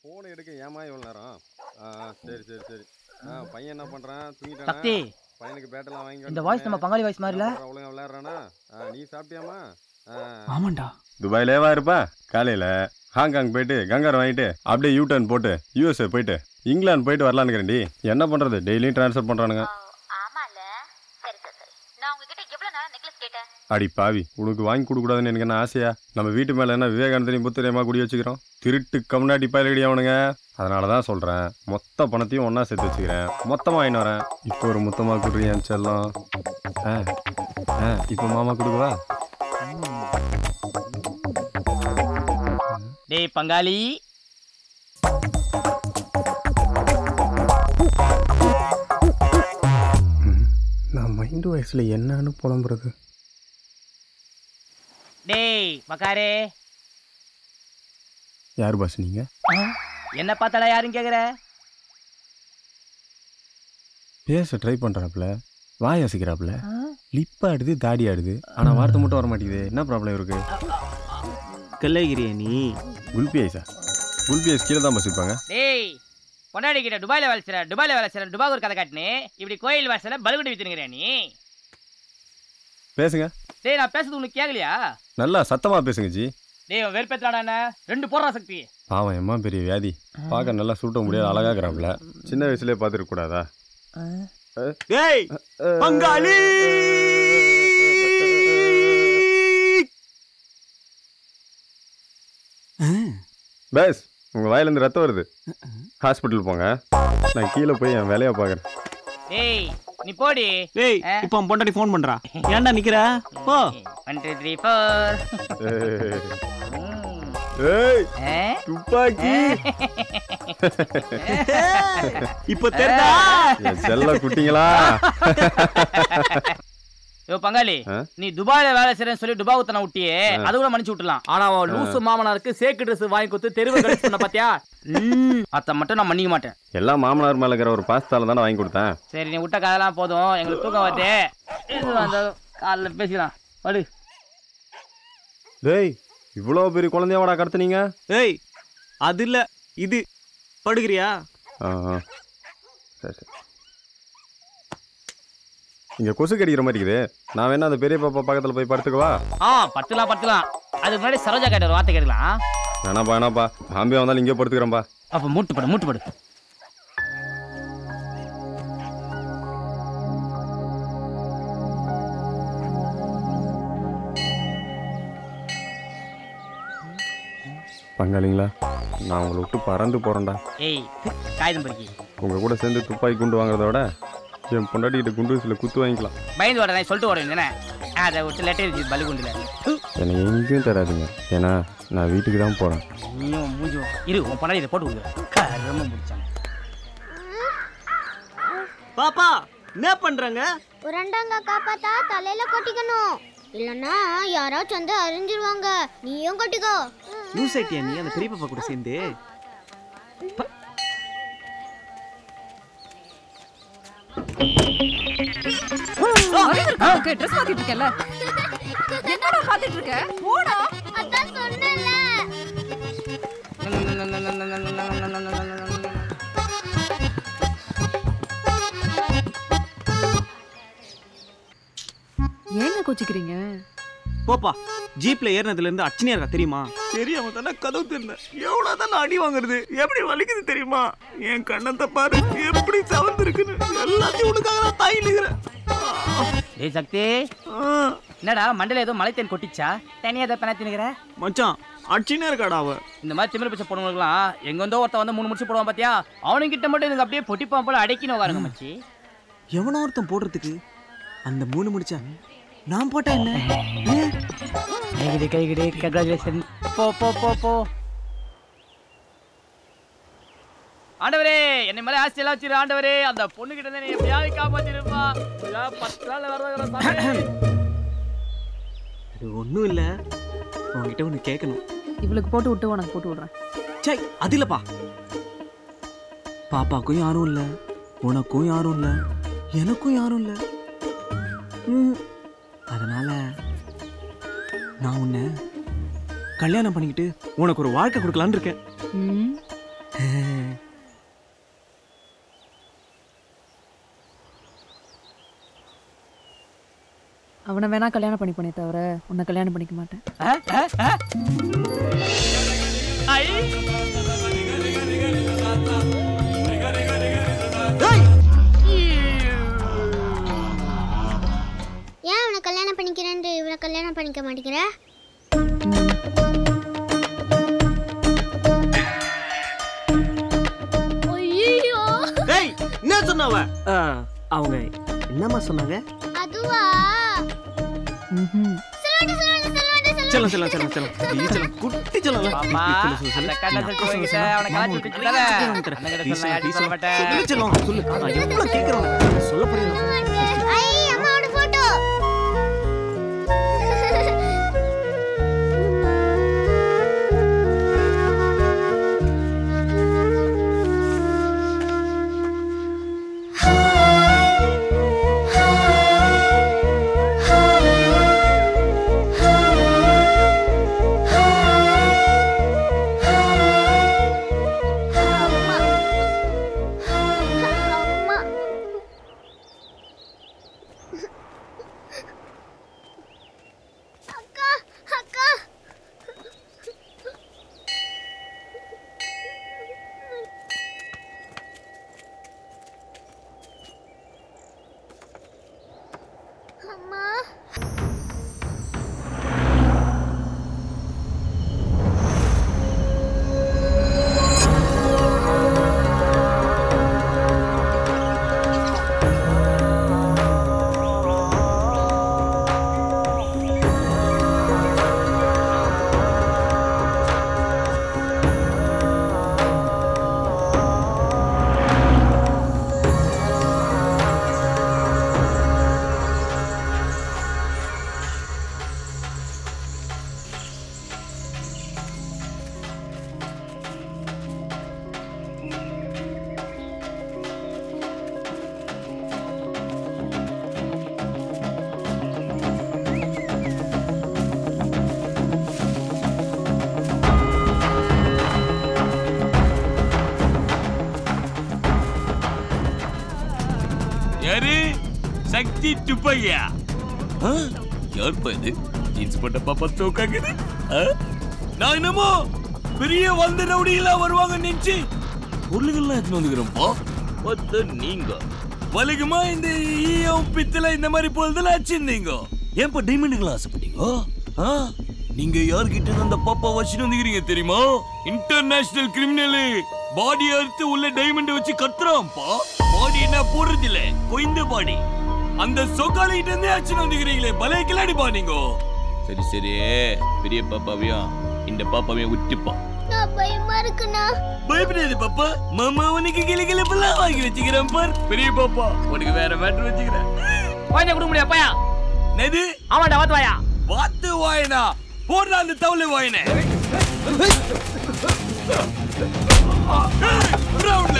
Phone எடுக்க ஏமா இவ்வளோ நேரம் ஆ ஆ, சரி சரி சரி ஆ பையன் என்ன பண்ணுறான் தூங்கிட்டானா சக்தி பையனுக்கு பேட்டெல்லாம் வாங்கி இந்த வாய்ஸ் நம்ம பங்காளி வாய்ஸ் மாதிரில அப்புறம் ஒழுங்கா விளையாடுறானா ஆ நீ சாப்பிட்டியாமா ஆ ஆமாண்டா துபாயிலேவா இருப்பா காலையில் ஹாங்காங் போயிட்டு கங்கார் வாங்கிட்டு அப்படியே யூ டர்ன் போட்டு யூஎஸ்ஏ போயிட்டு இங்கிலாந்து போயிட்டு வரலான்னுக்கிறேன்டி என்ன பண்ணுறது டெய்லியும் ட்ரான்ஸ்ஃபர் பண்ணுறானுங்க ஆமால சரி சரி சரி நான் உங்ககிட்ட எவ்வளவு நேரம் நெக்லஸ் கேட்டேன் அடி பாவி உனக்கு வாங்கி கொடுக்கூடாதுன்னு எனக்கு என்ன ஆசையா நம்ம வீட்டு மேலே என்ன விவேகானந்தனையும் புத்திரமா குடி வச்சுக்கிறோம் திருட்டு கம்னாடி பயலடி அவனுங்க அதனால தான் சொல்கிறேன் மொத்த பணத்தையும் ஒன்றா சேர்த்து வச்சுக்கிறேன் மொத்தமாக வாங்கிட்டு வரேன் இப்போ ஒரு மொத்தமாக கொடுறீன் செல்லம் ஆ ஆ இப்போ மாமா கொடுக்குவா டேய் பங்காளி நான் மைண்டு வயசில் என்னன்னு புலம்புறது டேய் பக்காரே யார் பாஸ் நீங்கள் என்ன பார்த்தாடா யாரும் கேக்குற பேச ட்ரை பண்ணுறாப்புல வாய் அசைக்கிறாப்புல லிப் ஆடுது தாடி ஆடுது ஆனால் வார்த்தை மட்டும் வர மாட்டேங்குது என்ன ப்ராப்ளம் இருக்கு கல்லகிரியா நீ குல்பி ஐஸா குல்பி ஐஸ் கீழே தான் பசிப்பாங்க டேய் பொண்டாடி கிட்ட துபாயில வேலை செய்ற துபாயில வேலை செய்ற துபாய் ஒரு கதை காட்டுனே இப்படி கோயில் வாசல பலுகுடி வித்துனுங்கிற நீ பேசுங்க டேய் நான் பேசுறது உனக்கு கேட்கலையா நல்லா சத்தமா பேசுங்க ஜி டேய் அவன் வெறுப்பேத்தலாடா என்ன ரெண்டு போடுறா சக்தி பாவம் எம்மா பெரிய வியாதி பார்க்க நல்லா சூட்ட முடியாது அழகாகிறாப்ல சின்ன வயசுலயே பார்த்துருக்க கூடாதா டேய் பங்காளி பேஸ் உங்க வாயிலேருந்து ரத்தம் வருது ஹாஸ்பிட்டல் போங்க நான் கீழே போய் என் வேலையை பார்க்குறேன் டேய் நீ போடி டேய் ஆ. இப்போ அவன் பொண்டாட்டி ஃபோன் பண்றா ஏன்டா நிக்கிற போ ஒன் டூ த்ரீ ஃபோர் ஏய் துப்பாக்கி இப்போ தெரிதா என் செல்ல குட்டிங்களா யோ பங்காளி ஆ? நீ துபாயில வேலை செய்றேன்னு சொல்லி துபாய் உத்தன விட்டியே அது கூட மன்னிச்சு விட்டுலாம் ஆனா அவன் லூசு மாமனாருக்கு சேக்கு ட்ரெஸ் வாங்கி கொடுத்து தெருவு கழிச்சு பண்ண பாத்தியா ம், அத மட்டும் நான் மன்னிக்க மாட்டேன் எல்லாம் மாமனார் மேல இருக்கிற ஒரு பாஸ்தால தானே வாங்கி கொடுத்தேன் சரி நீ விட்ட கதெல்லாம் போதும் எங்களுக்கு தூக்கம் வருது இது அந்த காலைல பேசிக்கலாம் படு டேய் இவ்வளோ பெரிய குழந்தையோட கடத்துனீங்க ஏய் அது இல்ல இது படுகிறியா ஆ ஆ. சரி சரி இங்க கொசு கடிக்கிற மாதிரி இருக்குது நான் வேணா அந்த பெரிய பாப்பா பக்கத்துல போய் படுத்துக்கவா ஆ பத்துலாம் பத்துலாம் அதுக்கு முன்னாடி சரோஜா கேட்ட ஒரு வார்த்தை கேட்கலாம் வேணாப்பா வேணாப்பா ஆம்பியா வந்தாலும் இங்கே படுத்துக்கிறேன்ப்பா அப்ப மூட்டு படு மூட்டு படு பங்காளிங்களா நான் உங்களை விட்டு பறந்து போறேன்டா ஏய் காகிதம் பறிக்கி உங்க கூட சேர்ந்து துப்பாக்கி குண்டு வாங்குறத விட என் பொண்டாட்டிக்கிட்ட குண்டு வயசுல குத்து வாங்கிக்கலாம் பயந்து வர நான் சொல்லிட்டு வரேன் தானே அதை விட்டு லெட்டர் இருந்துச்சு பலுகுண்டுல என்னை எங்கேயும் தராதுங்க ஏன்னா நான் வீட்டுக்கு தான் போறேன் நீயும் மூஞ்சும் இரு உன் பணம் இதை போட்டு விடுங்க கரம முடிச்சாங்க பாப்பா என்ன பண்றாங்க உரண்டாங்க காப்பாத்தா தலையில கொட்டிக்கணும் இல்லனா யாராச்சும் வந்து அறிஞ்சிருவாங்க நீயும் கொட்டிக்கோ நியூஸ் ஐட்டியா நீ அந்த பெரிய பாப்பா கூட சேர்ந்து ட்ரெஸ் மாத்திட்டு இருக்கல என்னடா பாத்துட்டு இருக்க போடா அதான் சொன்னல ஏங்க கோச்சிக்கிறீங்க போப்பா ஜீப்ல ஏறினதுல இருந்து அச்சனையா இருக்கா தெரியுமா தெரியாம தானே கதவு திறந்த எவ்வளவு தான் அடி வாங்குறது எப்படி வலிக்குது தெரியுமா என் கண்ணத்தை பாரு எப்படி சவந்து இருக்குன்னு எல்லாத்தையும் உனக்காக நான் தாயிலுகிறேன் டேய் சக்தி என்னடா மண்டல ஏதோ மலைத்தேன் கொட்டிச்சா தனியா ஏதோ பெணத்தினுக்கிற மச்சான் அடிச்சுனே இருக்காடா அவ இந்த மாதிரி திமிரு பிச்சை பொண்ணுங்களுக்குலாம் எங்க இருந்தோ ஒருத்தன் வந்து மூணு முடிச்சு போடுவான் பாத்தியா அவனுங்கிட்ட மட்டும் இதுங்க அப்படியே பொட்டிப்பான் போல அடக்கின்னு உட்காருங்க மச்சி எவனோ ஒருத்தன் போடுறதுக்கு அந்த மூணு முடிச்சா நான் போட்டேன் என்ன கைகிடு கைகிடு கங்க்ராச்சுலேஷன் போ போ போ போ ஆண்டவரே என்னை மேலே ஆஸ்தி எல்லாம் வச்சிரு ஆண்டவரே அந்த பொண்ணு கிட்ட நீ எப்படியாவது காப்பாத்திருப்பா எப்படியாவது பத்து நாள் வர அது ஒண்ணும் இல்ல உன்கிட்ட ஒண்ணு கேட்கணும் இவளுக்கு போட்டு விட்டு உனக்கு போட்டு விடுறேன் சை அது இல்லப்பா பாப்பாக்கும் யாரும் இல்ல உனக்கும் யாரும் இல்ல எனக்கும் யாரும் இல்ல ம், அதனால நான் உன்னை கல்யாணம் பண்ணிக்கிட்டு உனக்கு ஒரு வாழ்க்கை கொடுக்கலான்னு இருக்கேன் ம். அவனை வேணா கல்யாணம் பண்ணிப்பனே தவிர உன்னை கல்யாணம் பண்ணிக்க மாட்டேன் ஆ, ஆ, ஆ. ஐ. ஏன் அவனை கல்யாணம் பண்ணிக்கிறேன்ட்டு இவனை கல்யாணம் பண்ணிக்க மாட்டேங்கிற ஐயோ டேய் என்ன சொன்னவ அவங்க என்னம்மா சொன்னாங்க அதுவா ம்ஹும். சொல்லுவாண்டி சொல்லுவாண்டி சொல்லுவாண்டி செல்லம் செல்லம் செல்லம் செல்லம் ஐயோ, செல்லம் குட்டி செல்லம் பாப்பா, அந்த கண்ணை தட்டி வைக்கிட்ட, அவனை கலாய்ச்சி விட்டுச்சுதானே? அண்ணங்கிட்ட சொன்னா யார்கிட்டயும் சொல்ல மாட்டேன். சொல்லு செல்லம் சொல்லு நான் எவ்வளவு கேட்கிறேன் சொல்ல புரியல ஐ அம்மாவோட போட்டோ அம்மா அக்கா அக்கா அம்மா யாரு சக்தி துப்பையா ஆ? யார் பா இது ஜீன்ஸ் போட்ட பாப்பா தூக்காங்குது ஆ? நான் என்னமோ பெரிய வந்த ரவுடிகளா வருவாங்க நினைச்சு பொருளுகள்லாம் எடுத்துன்னு வந்துக்கிறோம்ப்பா பார்த்து நீங்க வலிக்குமா இந்த ஈயம் பித்தளை இந்த மாதிரி பொருள்தெல்லாம் வச்சிருந்தீங்க ஏன்பா டைமண்டுகளா ஆசைப்பட்டீங்க ஆ? நீங்க யார்கிட்ட இருந்து அந்த பாப்பா வச்சுட்டு வந்துக்கிறீங்க தெரியுமா இன்டர்நேஷனல் கிரிமினல் பாடி அறுத்து உள்ள டைமண்ட் வச்சு கத்துறான்ப்பா பாடி என்ன போடுறது இல்ல கொய்ந்த பாடி அந்த சொக்காலிட்ட இருந்தே அச்சுன்னு வந்துக்கிறீங்களே பலே கிளாடிப்பா நீங்க சரி சரி பெரிய பாப்பாவையும் இந்த பாப்பாவையும் விட்டுப்பா நான் பயமா இருக்குண்ணா பயப்படாது பாப்பா மாமா உனக்கு கிளி கிளப்பெல்லாம் வாங்கி வச்சுக்கிறேன் பார் பெரிய பாப்பா உனக்கு வேற மேட்ரு வச்சுக்கிறேன் குழந்தை கொடுக்க முடியாது பையா நெது ஆமாண்டா வாத்து வாயா வாத்து வாயினா போடுற அந்த தவளை வாயின ரவுண்ட்ல